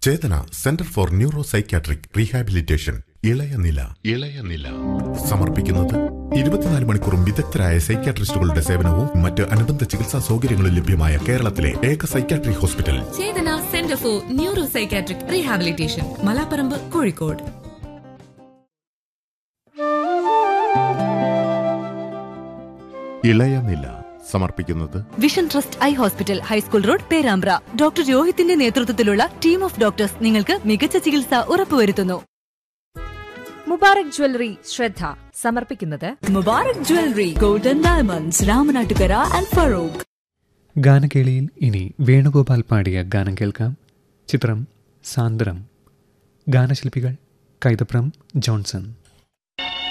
Chetana centre for neuro psychiatric rehabilitation ഇളയനില ഇളയനില സമർപ്പിക്കുന്നത് ഇരുപത്തിനാല് മണിക്കൂറും വിദഗ്ധരായ സൈക്യാട്രിസ്റ്റുകളുടെ സേവനവും മറ്റ് അനുബന്ധ ചികിത്സാ സൗകര്യങ്ങളും ലഭ്യമായ കേരളത്തിലെ ഏക psychiatric hospital Chetana centre for neuro psychiatric rehabilitation Malaparamba Kozhikode ഇളയനില സമർപ്പിക്കുന്നത് vision trust eye hospital high school road Perambra doctor രോഹിത്തിന്റെ നേതൃത്വത്തിലുള്ള ടീം ഓഫ് ഡോക്ടേഴ്സ് നിങ്ങൾക്ക് മികച്ച ചികിത്സ ഉറപ്പുവരുത്തുന്നു മുബാറക് ജ്വല്ലറി ശ്രദ്ധ സമർപ്പിക്കുന്നത് Mubarak jewellery golden diamonds Ramanattukara and Farook ഗാനകേളിയിൽ ഇനി വേണുഗോപാൽ പാടിയ ഗാനം കേൾക്കാം ചിത്രം സാന്ദ്രം ഗാനശില്പികൾ കൈതപ്രം ജോൺസൺ